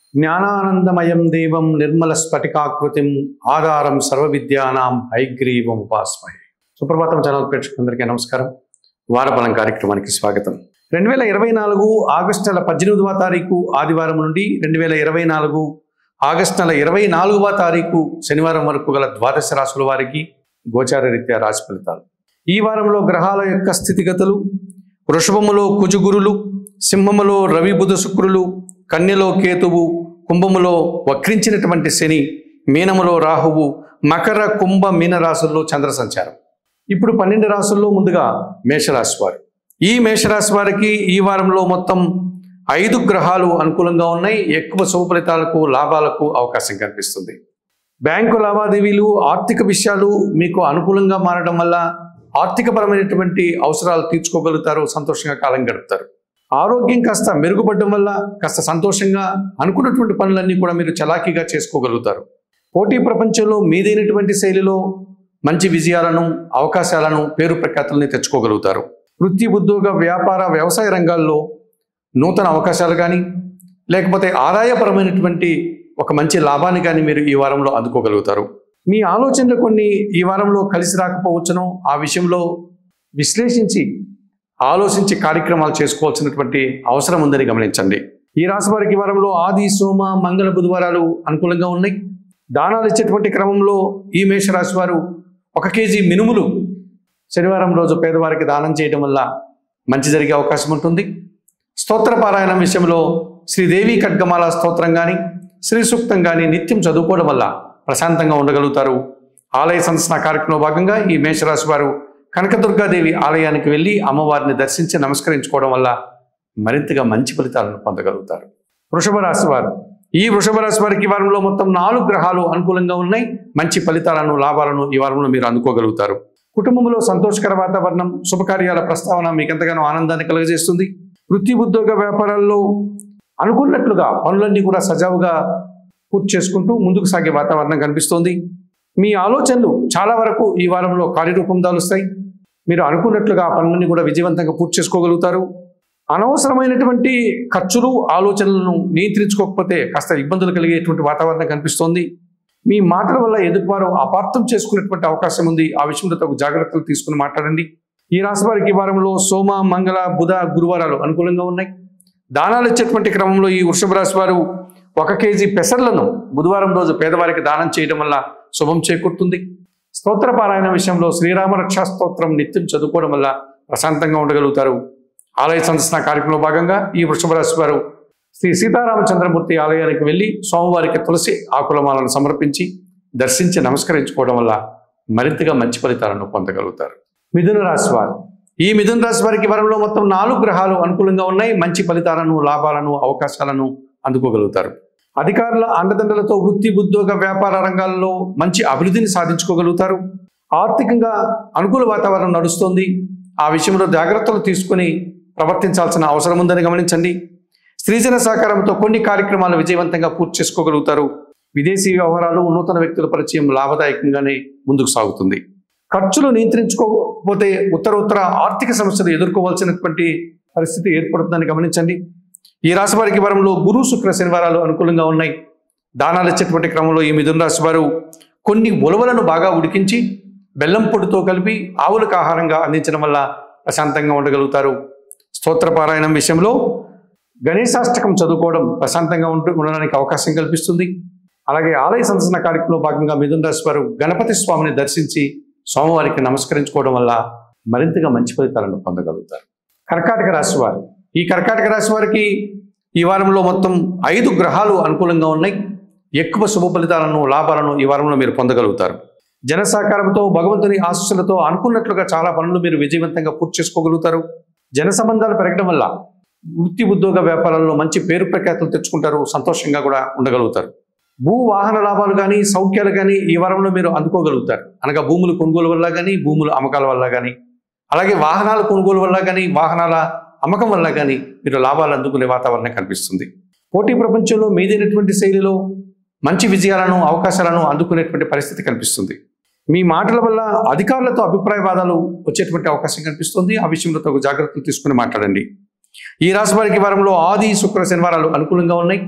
జ్ఞానానందమయం దేవం నిర్మల స్ఫటికాకృతిం ఆధారం సర్వ విద్యానాం హైగ్రీవం ఉపాస్మహే సుప్రభాతం ఛానల్ ప్రేక్షకులందరికీ నమస్కారం వారఫలం కార్యక్రమానికి స్వాగతం రెండు వేల ఇరవై నాలుగు ఆగస్టు నెల పద్దెనిమిదవ తారీఖు ఆదివారం నుండి రెండు వేల ఇరవై నాలుగు ఆగస్టు నెల ఇరవై నాలుగవ తారీఖు శనివారం వరకు గల ద్వాదశ రాశుల వారికి గోచార రీత్యా రాశి ఫలితాలు ఈ వారంలో గ్రహాల యొక్క స్థితిగతులు వృషభములో కుజుగురులు సింహములో రవి బుధ శుక్రులు కన్యలో కేతువు కుంభములో వక్రించినటువంటి శని మీనములో రాహువు మకర కుంభ మీన రాశుల్లో చంద్ర సంచారం ఇప్పుడు పన్నెండు రాశుల్లో ముందుగా మేషరాశి వారు ఈ మేషరాశి వారికి ఈ వారంలో మొత్తం ఐదు గ్రహాలు అనుకూలంగా ఉన్నాయి ఎక్కువ శుభ ఫలితాలకు లాభాలకు అవకాశం కనిపిస్తుంది బ్యాంకు లావాదేవీలు ఆర్థిక విషయాలు మీకు అనుకూలంగా మారడం వల్ల ఆర్థికపరమైనటువంటి అవసరాలు తీర్చుకోగలుగుతారు సంతోషంగా కాలం గడుపుతారు ఆరోగ్యం కాస్త మెరుగుపడడం వల్ల కాస్త సంతోషంగా అనుకున్నటువంటి పనులన్నీ కూడా మీరు చలాకీగా చేసుకోగలుగుతారు పోటీ ప్రపంచంలో మీదైనటువంటి శైలిలో మంచి విజయాలను అవకాశాలను పేరు ప్రఖ్యాతుల్ని తెచ్చుకోగలుగుతారు వృత్తి ఉద్యోగ వ్యాపార వ్యవసాయ రంగాల్లో నూతన అవకాశాలు కానీ లేకపోతే ఆదాయపరమైనటువంటి ఒక మంచి లాభాన్ని కానీ మీరు ఈ వారంలో అందుకోగలుగుతారు మీ ఆలోచనలు కొన్ని ఈ వారంలో కలిసి రాకపోవచ్చును ఆ విషయంలో విశ్లేషించి ఆలోచించి కార్యక్రమాలు చేసుకోవాల్సినటువంటి అవసరం ఉందని గమనించండి ఈ రాశి వారికి ఈ వారంలో ఆది సోమ మంగళ బుధవారాలు అనుకూలంగా ఉన్నాయి దానాలు ఇచ్చేటువంటి క్రమంలో ఈ మేషరాశి వారు ఒక కేజీ మినుములు శనివారం రోజు పేదవారికి దానం చేయడం వల్ల మంచి జరిగే అవకాశం ఉంటుంది స్తోత్ర పారాయణం విషయంలో శ్రీదేవి ఖడ్గమాల స్తోత్రం కానీ శ్రీ సూక్తం కానీ నిత్యం చదువుకోవడం వల్ల ప్రశాంతంగా ఉండగలుగుతారు ఆలయ సందర్శన కార్యక్రమంలో భాగంగా ఈ మేషరాశి వారు కనకదుర్గాదేవి ఆలయానికి వెళ్ళి అమ్మవారిని దర్శించి నమస్కరించుకోవడం వల్ల మరింతగా మంచి ఫలితాలను పొందగలుగుతారు వృషభ రాశి వారు ఈ వృషభ రాశి వారికి ఈ వారంలో మొత్తం నాలుగు గ్రహాలు అనుకూలంగా ఉన్నాయి మంచి ఫలితాలను లాభాలను ఈ వారంలో మీరు అందుకోగలుగుతారు కుటుంబంలో సంతోషకర వాతావరణం శుభకార్యాల ప్రస్తావన మీకు ఎంతగానో ఆనందాన్ని కలుగజేస్తుంది వృత్తి ఉద్యోగ వ్యాపారాల్లో అనుకున్నట్లుగా పనులన్నీ కూడా సజావుగా పూర్తి చేసుకుంటూ ముందుకు సాగే వాతావరణం కనిపిస్తోంది మీ ఆలోచనలు చాలా వరకు ఈ వారంలో కార్యరూపం దాలుస్తాయి మీరు అనుకున్నట్లుగా ఆ పనులన్నీ కూడా విజయవంతంగా పూర్తి చేసుకోగలుగుతారు అనవసరమైనటువంటి ఖర్చులు ఆలోచనలను నియంత్రించుకోకపోతే కాస్త ఇబ్బందులు కలిగేటువంటి వాతావరణం కనిపిస్తోంది మీ మాటల వల్ల ఎదుటివారు అపార్థం చేసుకునేటువంటి అవకాశం ఉంది ఆ విషయంలో తగు జాగ్రత్తలు తీసుకుని మాట్లాడండి ఈ రాశి వారికి ఈ వారంలో సోమ మంగళ బుధ గురువారాలు అనుకూలంగా ఉన్నాయి దానాలు ఇచ్చేటువంటి క్రమంలో ఈ వృషభ రాశి వారు ఒక కేజీ పెసర్లను బుధవారం రోజు పేదవారికి దానం చేయడం వల్ల శుభం చేకూరుతుంది స్తోత్ర పారాయణ విషయంలో శ్రీరామ రక్షా స్తోత్రం నిత్యం చదువుకోవడం వల్ల ప్రశాంతంగా ఉండగలుగుతారు ఆలయ సందర్శన కార్యక్రమంలో భాగంగా ఈ వృషభ రాశి వారు శ్రీ సీతారామచంద్రమూర్తి ఆలయానికి వెళ్ళి స్వామివారికి తులసి ఆకులమాలను సమర్పించి దర్శించి నమస్కరించుకోవడం వల్ల మరింతగా మంచి ఫలితాలను పొందగలుగుతారు మిథున రాశి వారు ఈ మిథున రాశి వారికి ఈ వారంలో మొత్తం నాలుగు గ్రహాలు అనుకూలంగా ఉన్నాయి మంచి ఫలితాలను లాభాలను అవకాశాలను అందుకోగలుగుతారు అధికారుల అండదండలతో వృత్తి ఉద్యోగ వ్యాపార రంగాల్లో మంచి అభివృద్ధిని సాధించుకోగలుగుతారు ఆర్థికంగా అనుకూల వాతావరణం నడుస్తోంది ఆ విషయంలో జాగ్రత్తలు తీసుకుని ప్రవర్తించాల్సిన అవసరం ఉందని గమనించండి స్త్రీజన సహకారంతో కొన్ని కార్యక్రమాలు విజయవంతంగా పూర్తి చేసుకోగలుగుతారు విదేశీ వ్యవహారాలు నూతన వ్యక్తుల పరిచయం లాభదాయకంగానే ముందుకు సాగుతుంది ఖర్చులు నియంత్రించుకోకపోతే ఉత్తర ఉత్తర ఆర్థిక సమస్యలు ఎదుర్కోవాల్సినటువంటి పరిస్థితి ఏర్పడుతుందని గమనించండి ఈ రాశి వారికి వారంలో గురు శుక్ర శనివారాలు అనుకూలంగా ఉన్నాయి దానాలు ఇచ్చేటువంటి క్రమంలో ఈ మిథున రాశి వారు కొన్ని ఉలవలను బాగా ఉడికించి బెల్లం పొడితో కలిపి ఆవులకు ఆహారంగా అందించడం వల్ల ప్రశాంతంగా ఉండగలుగుతారు స్తోత్ర పారాయణం విషయంలో గణేశాష్టకం చదువుకోవడం ప్రశాంతంగా ఉంటూ ఉండడానికి అవకాశం కల్పిస్తుంది అలాగే ఆలయ సందర్శన కార్యక్రమంలో భాగంగా మిథున రాశి వారు గణపతి స్వామిని దర్శించి స్వామివారికి నమస్కరించుకోవడం వల్ల మరింతగా మంచి ఫలితాలను పొందగలుగుతారు కర్కాటక రాశి వారు ఈ కర్కాటక రాశి వారికి ఈ వారంలో మొత్తం ఐదు గ్రహాలు అనుకూలంగా ఉన్నాయి ఎక్కువ శుభ ఫలితాలను లాభాలను ఈ వారంలో మీరు పొందగలుగుతారు జన సహకారంతో భగవంతుని ఆశస్సులతో అనుకున్నట్లుగా చాలా పనులు మీరు విజయవంతంగా పూర్తి చేసుకోగలుగుతారు జన సంబంధాలు పెరగడం వల్ల వృత్తి ఉద్యోగ వ్యాపారాల్లో మంచి పేరు ప్రఖ్యాతులు తెచ్చుకుంటారు సంతోషంగా కూడా ఉండగలుగుతారు భూ వాహన లాభాలు కానీ సౌఖ్యాలు కానీ ఈ వారంలో మీరు అందుకోగలుగుతారు అనగా భూములు కొనుగోలు వల్ల కానీ భూముల అమ్మకాల వల్ల కానీ అలాగే వాహనాల కొనుగోలు వల్ల కానీ వాహనాల అమ్మకం వల్ల కానీ మీరు లాభాలు అందుకునే వాతావరణం కనిపిస్తుంది పోటీ ప్రపంచంలో మీదైనటువంటి శైలిలో మంచి విజయాలను అవకాశాలను అందుకునేటువంటి పరిస్థితి కనిపిస్తుంది మీ మాటల వల్ల అధికారులతో అభిప్రాయవాదాలు వచ్చేటువంటి అవకాశం కనిపిస్తుంది ఆ విషయంలో తగు జాగ్రత్తలు తీసుకుని మాట్లాడండి ఈ రాశి వారికి ఈ వారంలో ఆది శుక్ర శనివారాలు అనుకూలంగా ఉన్నాయి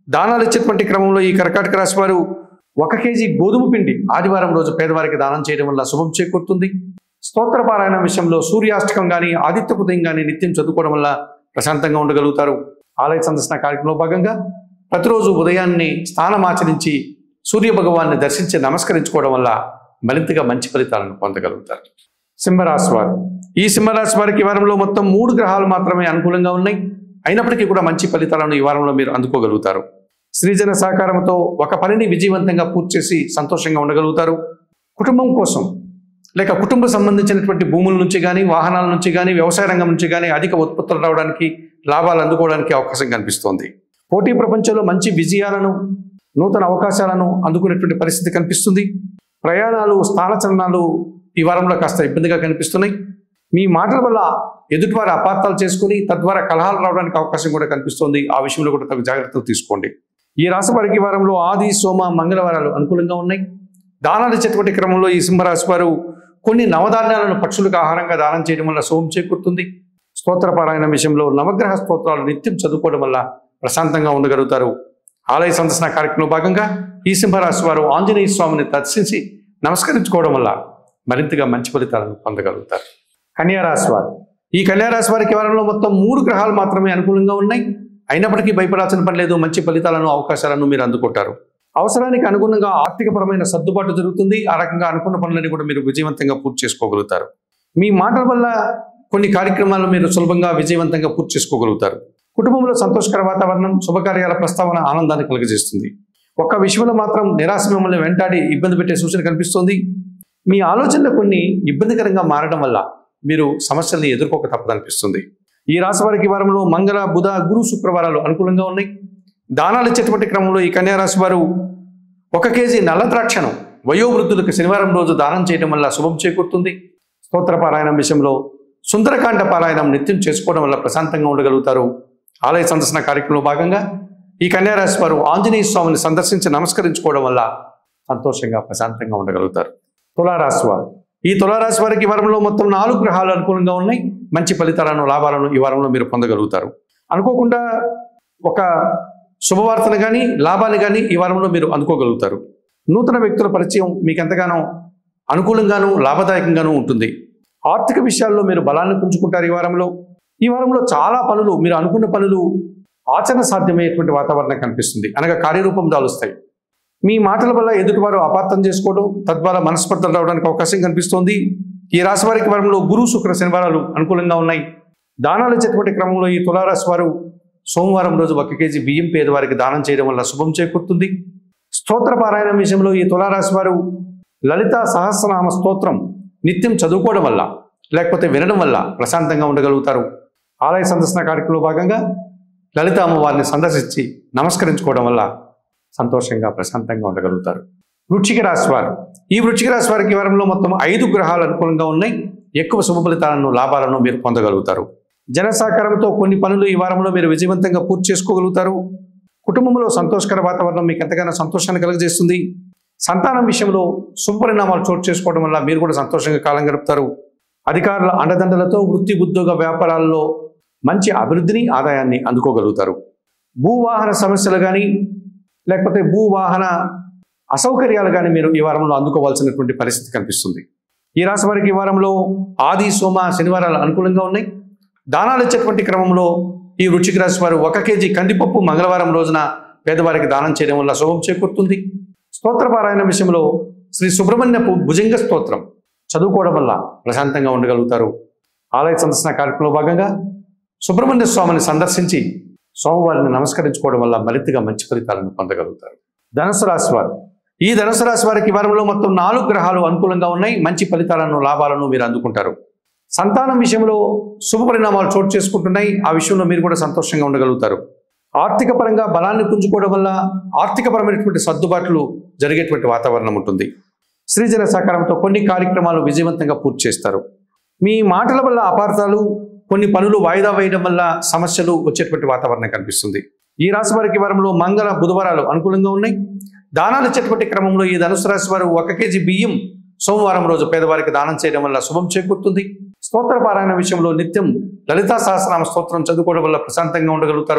దానాలు ఇచ్చేటువంటి క్రమంలో ఈ కర్కాటక రాశి వారు ఒక కేజీ గోధుమ పిండి ఆదివారం రోజు పేదవారికి దానం చేయడం వల్ల శుభం చేకూరుతుంది స్తోత్ర పారాయణ విషయంలో సూర్యాష్టకం కానీ ఆదిత్య ఉదయం కానీ నిత్యం చదువుకోవడం వల్ల ప్రశాంతంగా ఉండగలుగుతారు ఆలయ సందర్శన కార్యక్రమంలో భాగంగా ప్రతిరోజు ఉదయాన్నే స్నానమాచరించి సూర్య భగవాన్ని దర్శించి నమస్కరించుకోవడం వల్ల మరింతగా మంచి ఫలితాలను పొందగలుగుతారు సింహరాశి వారు ఈ సింహరాశి వారికి ఈ వారంలో మొత్తం మూడు గ్రహాలు మాత్రమే అనుకూలంగా ఉన్నాయి అయినప్పటికీ కూడా మంచి ఫలితాలను ఈ వారంలో మీరు అందుకోగలుగుతారు శ్రీజన సహకారంతో ఒక పనిని విజయవంతంగా పూర్తి చేసి సంతోషంగా ఉండగలుగుతారు కుటుంబం కోసం లేక కుటుంబ సంబంధించినటువంటి భూముల నుంచి కానీ వాహనాల నుంచి కానీ వ్యవసాయ రంగం నుంచి కానీ అధిక ఉత్పత్తులు రావడానికి లాభాలు అందుకోవడానికి అవకాశం కనిపిస్తోంది పోటీ ప్రపంచంలో మంచి విజయాలను నూతన అవకాశాలను అందుకునేటువంటి పరిస్థితి కనిపిస్తుంది ప్రయాణాలు స్థానచలనాలు ఈ వారంలో కాస్త ఇబ్బందిగా కనిపిస్తున్నాయి మీ మాటల వల్ల ఎదుటివారి అపార్థాలు చేసుకుని తద్వారా కలహాలు రావడానికి అవకాశం కూడా కనిపిస్తోంది ఆ విషయంలో కూడా తగు జాగ్రత్తలు తీసుకోండి ఈ రాశి వారికి ఈ వారంలో ఆది సోమ మంగళవారాలు అనుకూలంగా ఉన్నాయి దానాలు ఇచ్చేటువంటి క్రమంలో ఈ సింహరాశి వారు కొన్ని నవధాన్యాలను పక్షులకు ఆహారంగా దానం చేయడం వల్ల సోమం చేకూరుతుంది స్తోత్ర పారాయణ విషయంలో నవగ్రహ స్తోత్రాలు నిత్యం చదువుకోవడం వల్ల ప్రశాంతంగా ఉండగలుగుతారు ఆలయ సందర్శన కార్యక్రమంలో భాగంగా ఈ సింహరాశి వారు ఆంజనేయ స్వామిని దర్శించి నమస్కరించుకోవడం వల్ల మరింతగా మంచి ఫలితాలను పొందగలుగుతారు కన్యారాశి వారు ఈ కన్యారాశి వారికి ఈ వారంలో మొత్తం మూడు గ్రహాలు మాత్రమే అనుకూలంగా ఉన్నాయి అయినప్పటికీ భయపడాల్సిన పని లేదు మంచి ఫలితాలను అవకాశాలను మీరు అందుకుంటారు అవసరానికి అనుగుణంగా ఆర్థికపరమైన సర్దుబాటు జరుగుతుంది ఆ రకంగా అనుకున్న పనులని కూడా మీరు విజయవంతంగా పూర్తి చేసుకోగలుగుతారు మీ మాటల వల్ల కొన్ని కార్యక్రమాలు మీరు సులభంగా విజయవంతంగా పూర్తి చేసుకోగలుగుతారు కుటుంబంలో సంతోషకర వాతావరణం శుభకార్యాల ప్రస్తావన ఆనందాన్ని కలుగజేస్తుంది ఒక్క విషయంలో మాత్రం నిరాశ మిమ్మల్ని వెంటాడి ఇబ్బంది పెట్టే సూచన కనిపిస్తుంది మీ ఆలోచనలు కొన్ని ఇబ్బందికరంగా మారడం వల్ల మీరు సమస్యల్ని ఎదుర్కోక తప్పదనిపిస్తుంది ఈ రాశి వారికి ఈ వారంలో మంగళ బుధ గురు శుక్రవారాలు అనుకూలంగా ఉన్నాయి దానాలు ఇచ్చేటువంటి క్రమంలో ఈ కన్యా రాశి వారు ఒక కేజీ నల్ల ద్రాక్షను వయోవృద్ధులకు శనివారం రోజు దానం చేయడం వల్ల శుభం చేకూరుతుంది స్తోత్ర పారాయణం విషయంలో సుందరకాండ పారాయణం నిత్యం చేసుకోవడం వల్ల ప్రశాంతంగా ఉండగలుగుతారు ఆలయ సందర్శన కార్యక్రమంలో భాగంగా ఈ కన్యా రాశి వారు ఆంజనేయ స్వామిని సందర్శించి నమస్కరించుకోవడం వల్ల సంతోషంగా ప్రశాంతంగా ఉండగలుగుతారు తులారాశి వారు ఈ తులారాశి వారికి ఈ వారంలో మొత్తం నాలుగు గ్రహాలు అనుకూలంగా ఉన్నాయి మంచి ఫలితాలను లాభాలను ఈ వారంలో మీరు పొందగలుగుతారు అనుకోకుండా ఒక శుభవార్తను కానీ లాభాన్ని కానీ ఈ వారంలో మీరు అందుకోగలుగుతారు నూతన వ్యక్తుల పరిచయం మీకు ఎంతగానో అనుకూలంగాను లాభదాయకంగానూ ఉంటుంది ఆర్థిక విషయాల్లో మీరు బలాన్ని పుంజుకుంటారు ఈ వారంలో ఈ వారంలో చాలా పనులు మీరు అనుకున్న పనులు ఆచరణ సాధ్యమయ్యేటువంటి వాతావరణం కనిపిస్తుంది అనగా కార్యరూపం దాలుస్తాయి మీ మాటల వల్ల ఎదుటివారు అపార్థం చేసుకోవడం తద్వారా మనస్పర్ధలు రావడానికి అవకాశం కనిపిస్తోంది ఈ రాశి వారికి వారంలో గురు శుక్ర శనివారాలు అనుకూలంగా ఉన్నాయి దానాలు ఇచ్చేటువంటి క్రమంలో ఈ తులారాశి వారు సోమవారం రోజు ఒక కేజీ బియ్యం పేదవారికి దానం చేయడం వల్ల శుభం చేకూరుతుంది స్తోత్ర పారాయణ విషయంలో ఈ తులారాశి వారు లలిత సహస్రనామ స్తోత్రం నిత్యం చదువుకోవడం వల్ల లేకపోతే వినడం వల్ల ప్రశాంతంగా ఉండగలుగుతారు ఆలయ సందర్శన కార్యక్రమంలో భాగంగా లలిత అమ్మవారిని సందర్శించి నమస్కరించుకోవడం వల్ల సంతోషంగా ప్రశాంతంగా ఉండగలుగుతారు వృచ్చిక రాశి వారు ఈ వృచ్చిక రాశి వారికి ఈ వారంలో మొత్తం ఐదు గ్రహాలు అనుకూలంగా ఉన్నాయి ఎక్కువ శుభ ఫలితాలను లాభాలను మీరు పొందగలుగుతారు జన సహకారంతో కొన్ని పనులు ఈ వారంలో మీరు విజయవంతంగా పూర్తి చేసుకోగలుగుతారు కుటుంబంలో సంతోషకర వాతావరణం మీకు ఎంతగానో సంతోషాన్ని కలుగజేస్తుంది సంతానం విషయంలో శుభపరిణామాలు చోటు చేసుకోవడం వల్ల మీరు కూడా సంతోషంగా కాలం గడుపుతారు అధికారుల అండదండలతో వృత్తి ఉద్యోగ వ్యాపారాల్లో మంచి అభివృద్ధిని ఆదాయాన్ని అందుకోగలుగుతారు భూవాహన సమస్యలు కానీ లేకపోతే భూవాహన అసౌకర్యాలు కానీ మీరు ఈ వారంలో అందుకోవాల్సినటువంటి పరిస్థితి కనిపిస్తుంది ఈ రాశి వారికి ఈ వారంలో ఆది సోమ శనివారాలు అనుకూలంగా ఉన్నాయి దానాలు ఇచ్చేటువంటి క్రమంలో ఈ వృచ్చిక రాశి వారు ఒక కేజీ కందిపప్పు మంగళవారం రోజున పేదవారికి దానం చేయడం వల్ల శుభం చేకూరుతుంది స్తోత్ర పారాయణ విషయంలో శ్రీ సుబ్రహ్మణ్యపు భుజంగ స్తోత్రం చదువుకోవడం వల్ల ప్రశాంతంగా ఉండగలుగుతారు ఆలయ సందర్శన కార్యక్రమంలో భాగంగా సుబ్రహ్మణ్య స్వామిని సందర్శించి స్వామివారిని నమస్కరించుకోవడం వల్ల మరింతగా మంచి ఫలితాలను పొందగలుగుతారు ధనుసు రాశి వారు ఈ ధనుసు రాశి వారికి ఈ వారంలో మొత్తం నాలుగు గ్రహాలు అనుకూలంగా ఉన్నాయి మంచి ఫలితాలను లాభాలను మీరు అందుకుంటారు సంతానం విషయంలో శుభ పరిణామాలు చోటు చేసుకుంటున్నాయి ఆ విషయంలో మీరు కూడా సంతోషంగా ఉండగలుగుతారు ఆర్థిక పరంగా బలాన్ని పుంజుకోవడం వల్ల ఆర్థికపరమైనటువంటి సర్దుబాట్లు జరిగేటువంటి వాతావరణం ఉంటుంది శ్రీజన సహకారంతో కొన్ని కార్యక్రమాలు విజయవంతంగా పూర్తి చేస్తారు మీ మాటల వల్ల అపార్థాలు కొన్ని పనులు వాయిదా వేయడం వల్ల సమస్యలు వచ్చేటువంటి వాతావరణం కనిపిస్తుంది ఈ రాశి వారికి ఈ వారంలో మంగళ బుధవారాలు అనుకూలంగా ఉన్నాయి దానాలు ఇచ్చేటువంటి క్రమంలో ఈ ధనుసు రాశి వారు ఒక కేజీ బియ్యం సోమవారం రోజు పేదవారికి దానం చేయడం వల్ల శుభం చేకూరుతుంది స్తోత్ర పారాయణ విషయంలో నిత్యం లలితా సహస్రనామ స్తోత్రం చదువుకోవడం వల్ల ప్రశాంతంగా ఉండగలుగుతారు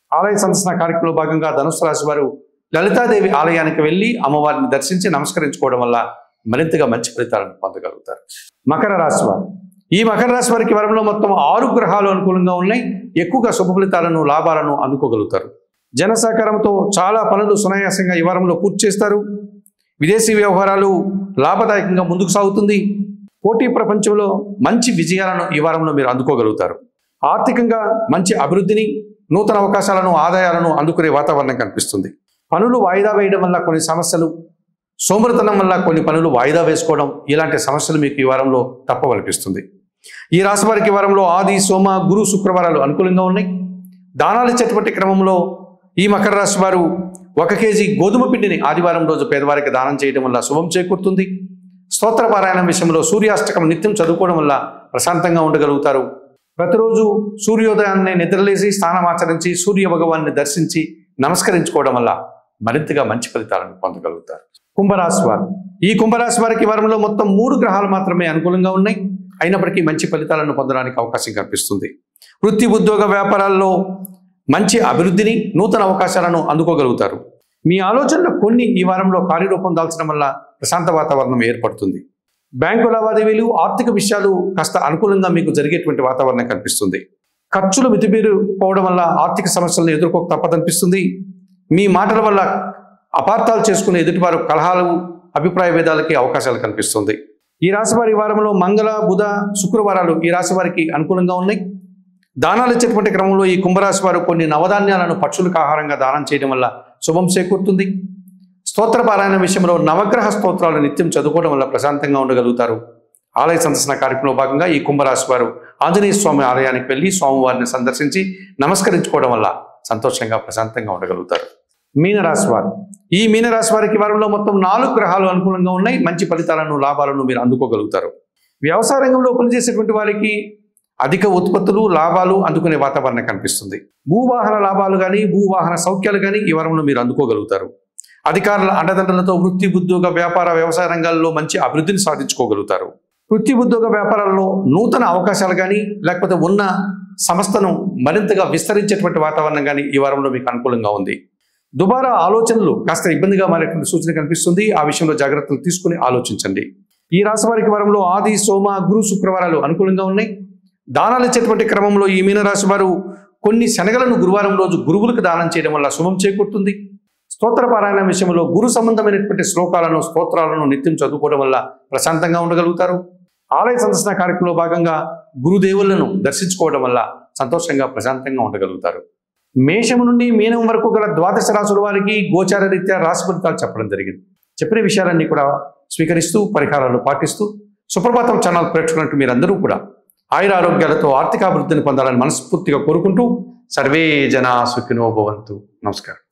ఆలయ సందర్శన కార్యక్రమంలో భాగంగా ధనుసు రాశి వారు లలితాదేవి ఆలయానికి వెళ్ళి అమ్మవారిని దర్శించి నమస్కరించుకోవడం వల్ల మరింతగా మంచి ఫలితాలను పొందగలుగుతారు మకర రాశి వారు ఈ మకర రాశి వారికి ఈ వారంలో మొత్తం ఆరు గ్రహాలు అనుకూలంగా ఉన్నాయి ఎక్కువగా శుభ ఫలితాలను లాభాలను అందుకోగలుగుతారు జన సహకారంతో చాలా పనులు సునాయాసంగా ఈ వారంలో పూర్తి చేస్తారు విదేశీ వ్యవహారాలు లాభదాయకంగా ముందుకు సాగుతుంది పోటీ ప్రపంచంలో మంచి విజయాలను ఈ వారంలో మీరు అందుకోగలుగుతారు ఆర్థికంగా మంచి అభివృద్ధిని నూతన అవకాశాలను ఆదాయాలను అందుకునే వాతావరణం కనిపిస్తుంది పనులు వాయిదా వేయడం వల్ల కొన్ని సమస్యలు సోమరితనం వల్ల కొన్ని పనులు వాయిదా వేసుకోవడం ఇలాంటి సమస్యలు మీకు ఈ వారంలో తప్పవలపిస్తుంది ఈ రాశి వారికి ఈ వారంలో ఆది సోమ గురు శుక్రవారాలు అనుకూలంగా ఉన్నాయి దానాలు ఇచ్చేటువంటి క్రమంలో ఈ మకర రాశి వారు ఒక కేజీ గోధుమ పిండిని ఆదివారం రోజు పేదవారికి దానం చేయడం వల్ల శుభం చేకూరుతుంది స్తోత్ర పారాయణం విషయంలో సూర్యాష్టకం నిత్యం చదువుకోవడం వల్ల ప్రశాంతంగా ఉండగలుగుతారు ప్రతిరోజు సూర్యోదయాన్ని నిద్రలేసి స్నానమాచరించి సూర్య భగవాన్ని దర్శించి నమస్కరించుకోవడం వల్ల మరింతగా మంచి ఫలితాలను పొందగలుగుతారు కుంభరాశి వారు ఈ కుంభరాశి వారికి ఈ వారంలో మొత్తం మూడు గ్రహాలు మాత్రమే అనుకూలంగా ఉన్నాయి అయినప్పటికీ మంచి ఫలితాలను పొందడానికి అవకాశం కనిపిస్తుంది వృత్తి ఉద్యోగ వ్యాపారాల్లో మంచి అభివృద్ధిని నూతన అవకాశాలను అందుకోగలుగుతారు మీ ఆలోచనలు కొన్ని ఈ వారంలో కార్యరూపం దాల్చడం వల్ల ప్రశాంత వాతావరణం ఏర్పడుతుంది బ్యాంకు లావాదేవీలు ఆర్థిక విషయాలు కాస్త అనుకూలంగా మీకు జరిగేటువంటి వాతావరణం కనిపిస్తుంది ఖర్చులు మితిమీరిపోవడం వల్ల ఆర్థిక సమస్యలను ఎదుర్కోక తప్పదనిపిస్తుంది మీ మాటల వల్ల అపార్థాలు చేసుకునే ఎదుటివారు కలహాలు అభిప్రాయ భేదాలకి అవకాశాలు కనిపిస్తుంది ఈ రాశి వారి వారంలో మంగళ బుధ శుక్రవారాలు ఈ రాశి వారికి అనుకూలంగా ఉన్నాయి దానాలు ఇచ్చేటువంటి క్రమంలో ఈ కుంభరాశి వారు కొన్ని నవధాన్యాలను పక్షులకు ఆహారంగా దానం చేయడం వల్ల శుభం చేకూరుతుంది స్తోత్ర పారాయణ విషయంలో నవగ్రహ స్తోత్రాలు నిత్యం చదువుకోవడం వల్ల ప్రశాంతంగా ఉండగలుగుతారు ఆలయ సందర్శన కార్యక్రమంలో భాగంగా ఈ కుంభరాశి వారు ఆంజనేయ స్వామి ఆలయానికి వెళ్ళి స్వామివారిని సందర్శించి నమస్కరించుకోవడం వల్ల సంతోషంగా ప్రశాంతంగా ఉండగలుగుతారు మీనరాశి వారు ఈ మీనరాశి వారికి ఈ వారంలో మొత్తం నాలుగు గ్రహాలు అనుకూలంగా ఉన్నాయి మంచి ఫలితాలను లాభాలను మీరు అందుకోగలుగుతారు వ్యవసాయ రంగంలో పనిచేసేటువంటి వారికి అధిక ఉత్పత్తులు లాభాలు అందుకునే వాతావరణం కనిపిస్తుంది భూవాహన లాభాలు కానీ భూవాహన సౌఖ్యాలు కానీ ఈ వారంలో మీరు అందుకోగలుగుతారు అధికారుల అండదండలతో వృత్తి ఉద్యోగ వ్యాపార వ్యవసాయ రంగాల్లో మంచి అభివృద్ధిని సాధించుకోగలుగుతారు వృత్తి ఉద్యోగ వ్యాపారాల్లో నూతన అవకాశాలు కానీ లేకపోతే ఉన్న సంస్థను మరింతగా విస్తరించేటువంటి వాతావరణం కానీ ఈ వారంలో మీకు అనుకూలంగా ఉంది దుబారా ఆలోచనలు కాస్త ఇబ్బందిగా మారేటువంటి సూచన కనిపిస్తుంది ఆ విషయంలో జాగ్రత్తలు తీసుకుని ఆలోచించండి ఈ రాశి వారికి వారంలో ఆది సోమ గురు శుక్రవారాలు అనుకూలంగా ఉన్నాయి దానాలు ఇచ్చేటువంటి క్రమంలో ఈ మీనరాశి వారు కొన్ని శనగలను గురువారం రోజు గురువులకు దానం చేయడం వల్ల శుభం చేకూరుతుంది స్తోత్ర పారాయణ విషయంలో గురు సంబంధమైనటువంటి శ్లోకాలను స్తోత్రాలను నిత్యం చదువుకోవడం వల్ల ప్రశాంతంగా ఉండగలుగుతారు ఆలయ సందర్శన కార్యక్రమంలో భాగంగా గురుదేవులను దర్శించుకోవడం వల్ల సంతోషంగా ప్రశాంతంగా ఉండగలుగుతారు మేషం నుండి మీనం వరకు గల ద్వాదశ రాసుల వారికి గోచార రీత్యా రాశి ఫలితాలు చెప్పడం జరిగింది చెప్పిన విషయాలన్నీ కూడా స్వీకరిస్తూ పరిహారాలు పాటిస్తూ సుప్రభాతం ఛానల్ ప్రేక్షకున్నట్టు మీరందరూ కూడా ఆయుర ఆరోగ్యాలతో ఆర్థికాభివృద్ధిని పొందాలని మనస్ఫూర్తిగా కోరుకుంటూ సర్వే జనా సుఖినో భవంతు నమస్కారం